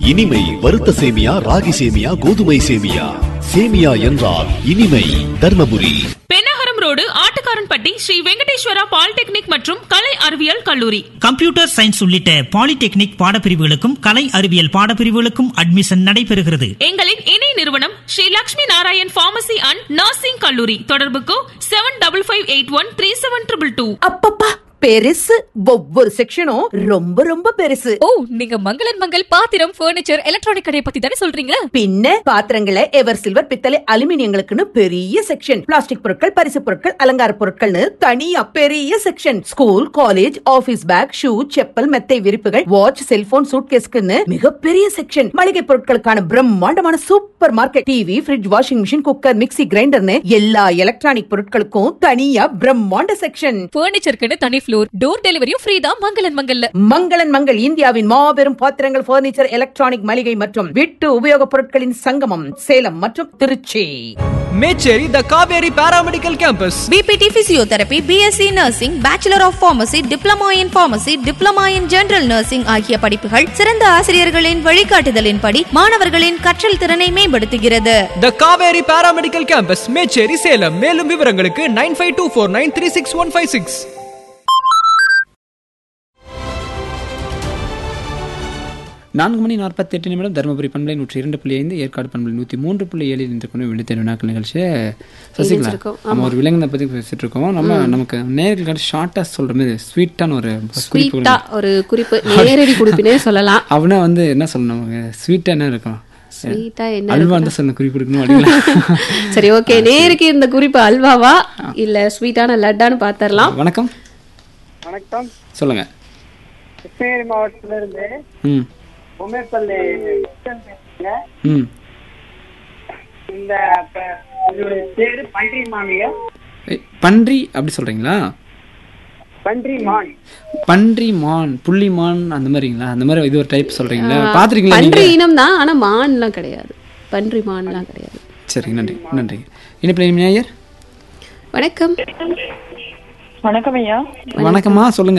இனிமை வறுத்த சேமியா ராகி சேமியா கோதுமை சேமியா சேமியா என்றால் இனிமை தர்மபுரி பெண்ணகரம் ரோடு ஆட்டுக்காரன்பட்டி ஸ்ரீ வெங்கடேஸ்வரா பாலிடெக்னிக் மற்றும் கலை அறிவியல் கல்லூரி கம்ப்யூட்டர் சயின்ஸ் உள்ளிட்ட பாலிடெக்னிக் பாடப்பிரிவுகளுக்கும் கலை அறிவியல் பாடப்பிரிவுகளுக்கும் அட்மிஷன் நடைபெறுகிறது எங்களின் இணை நிறுவனம் Sri Lakshmi Narayan pharmacy and nursing கல்லூரி தொடர்புக்கு seven double five eight one three seven triple two அப்பப்பா பெருசு ஒவ்வொரு செக்ஷனும் ரொம்ப ரொம்ப பெருசு ஓ நீங்க மங்களன் மங்கள் பாத்திரம் பர்னிச்சர் எலக்ட்ரானிக் கடையை பத்தி தானே சொல்றீங்க பின்ன பாத்திரங்களை எவர் சில்வர் பித்தளை அலுமினியங்களுக்குன்னு பெரிய செக்ஷன் பிளாஸ்டிக் பொருட்கள் பரிசு பொருட்கள் அலங்கார பொருட்கள்னு தனியா பெரிய section school college office bag shoe chappal மெத்தை விரிப்புகள் வாட்ச் செல்போன் சூட்கேஸ்க்குன்னு மிகப்பெரிய செக்ஷன் மளிகை பொருட்களுக்கான பிரம்மாண்டமான supermarket TV fridge washing machine cooker mixie கிரைண்டர்னு எல்லா எலக்ட்ரானிக் பொருட்களுக்கும் தனியா பிரம்மாண்ட செக்ஷன் பர்னிச்சருக்குன்னு தனி ஃப்ளோர் டோர் டெலிவரியும் ஃப்ரீ தான் மங்களன் மங்கல்ல மங்களன் மங்கள் இந்தியாவின் மாபெரும் பாத்திரங்கள் பர்னிச்சர் எலக்ட்ரானிக் மளிகை மற்றும் வீட்டு உபயோகப் பொருட்களின் சங்கமம் சேலம் மற்றும் Trichy Mecheri the Kaveri paramedical campus BPT physiotherapy BSc nursing bachelor of pharmacy diploma in pharmacy diploma in general nursing ஆகிய படிப்புகள் சிறந்த ஆசிரியர்களின் வழிகாட்டுதலின்படி மாணவர்களின் கற்றல் திறனை மேம்படுத்துகிறது the Kaveri paramedical campus Mecheri Salem மேலும் விவரங்களுக்கு nine five two four nine three six one five six நான்கு மணி நாற்பத்தெட்டு நிமிடம் தருமபுரி பண்பலை நூற்றி இரண்டு புள்ளி ஐந்து ஏற்காடு பண்பலை நூற்றி மூன்று புள்ளி ஏழில் இன்று கொண்டு விழுத்தேன் வினாக்கள் நிகழ்ச்சியை சசிகலா நம்ம ஒரு விலங்கினை பற்றி பேசிட்டு இருக்கோம் நம்ம நமக்கு நேர்கள் ஷார்ட்டாக சொல்கிற மாதிரி ஸ்வீட்டான ஒரு குறிப்பு ஸ்வீட்டா ஒரு குறிப்பு நேரடி குறிப்பினே சொல்லலாம் அவனா வந்து என்ன சொல்லணும் நமக்கு ஸ்வீட்டாக என்ன இருக்கும் ஸ்வீட்டா என்ன அல்வா தான் சொன்ன குறிப்பு கொடுக்கணும் அப்படிங்களா சரி ஓகே நேருக்கு இந்த குறிப்பு அல்வாவா இல்ல ஸ்வீட்டான லட்டான்னு பாத்திரலாம் வணக்கம் வணக்கம் சொல்லுங்க கிருஷ்ணகிரி மாவட்டத்துல இருந்து ம் உமேப்பள்ளி பேசுறேங்க. ம் இந்த ப- இதோட பேரு பன்றி மாமியா ஏய், பன்றி அப்படி சொல்றீங்களா பன்றி மான் பன்றி மான் புள்ளி மான் அந்த மாதிரிங்களா அந்த மாதிரி இது ஒரு டைப் சொல்றீங்களா பாத்திருக்கீங்களா பன்றி நீங்க இனம் தான் ஆனா மான்லாம் கிடையாது பன்றி மான்லாம் கிடையாது சரிங்க நன்றி நன்றி இனிப்பிள்ளை மேயர் வணக்கம் வணக்கம் ஐயா வணக்கம்மா சொல்லுங்க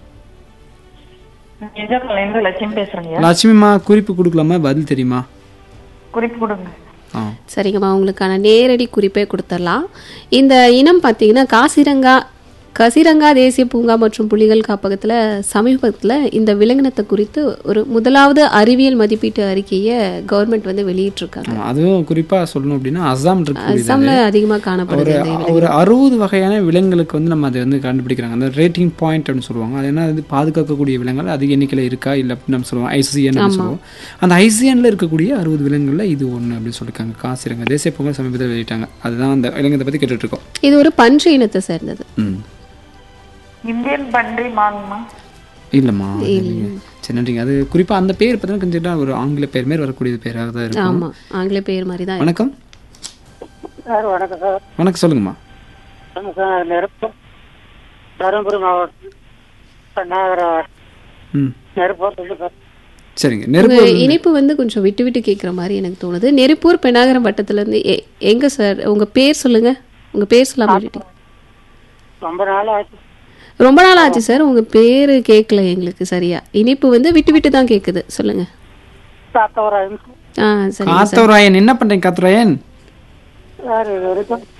இருந்து லட்சுமி பேசுறேங்க லட்சுமிமா குறிப்பு கொடுக்கலாமா பதில் தெரியுமா குறிப்பு கொடுங்க ஆ சரிங்கம்மா உங்களுக்கான நேரடி குறிப்பே கொடுத்துடலாம் இந்த இனம் பார்த்தீங்கன்னா காசிரங்கா கசிரங்கா தேசிய பூங்கா மற்றும் புலிகள் காப்பகத்தில் சமீபத்தில் இந்த விலங்கினத்தை குறித்து ஒரு முதலாவது அறிவியல் மதிப்பீட்டு அறிக்கையை கவர்மெண்ட் வந்து வெளியிட்டிருக்காங்க ஆமா, அதுவும் குறிப்பா சொல்லணும் அப்படின்னா அசாம் இருக்கு அஸ்ஸாம்ல அதிகமாக காணப்படுது ஒரு இந்த விலங்கினம். ஒரு அறுபது வகையான விலங்குகளுக்கு வந்து நம்ம அதை வந்து கண்டுபிடிக்கிறாங்க அந்த ரேட்டிங் பாயிண்ட் அப்படின்னு சொல்லுவாங்க அது என்ன வந்து பாதுகாக்கக்கூடிய விலங்குகள் அதிக எண்ணிக்கையில் இருக்கா இல்லை அப்படின்னு நம்ம சொல்லுவோம் ஐசிஎன் அப்படின்னு சொல்லுவோம் அந்த ஐசிஎன்ல இருக்கக்கூடிய அறுபது விலங்குகளில் இது ஒன்று அப்படின்னு சொல்லியிருக்காங்க காசிரங்க தேசிய பொங்கல் சமீபத்தில் வெளியிட்டாங்க அதுதான் அந்த விலங்கத்தை பற்றி கேட்டுட்டு இருக்கோம் இது ஒரு பன்றி இனத்தை சேர்ந்தது ம் இந்தியன் பன்றி மான்மா இல்லைம்மா இல்லைங்க. சரி நன்றிங்க அது குறிப்பாக அந்த பேர் பார்த்தீங்கன்னா கொஞ்சம் ஒரு ஆங்கில பேர் மாதிரி வரக்கூடிய பேராக தான் இருக்கும் ஆமா ஆங்கில பேர் மாதிரி தான் வணக்கம் சார் வணக்கம் சார் வணக்கம் சொல்லுங்கம்மா வணக்கம் சார் நெருப்பு தருமபுரி மாவட்டம் நாகர ம் நெருப்பூர் சார் சரிங்க உங்க நெருப்பு இணைப்பு வந்து கொஞ்சம் விட்டு விட்டு கேட்குற மாதிரி எனக்கு தோணுது நெருப்பூர் பெண்ணாகரம் வட்டத்துலேருந்து எ- எங்க சார் உங்க பேர் சொல்லுங்க உங்க பேர் சொல்லாம விட்டுட்டீங்க ரொம்ப நாள் ஆச்சு ரொம்ப நாள் ஆச்சு சார் உங்க பேரு கேட்கல எங்களுக்கு சரியா இனிப்பு வந்து விட்டு விட்டு தான் கேக்குது சொல்லுங்க சாத்தவராயன் ஆ சரி காத்தவராயன் என்ன பண்றீங்க காத்தவராயன் சார் இது வரைக்கும்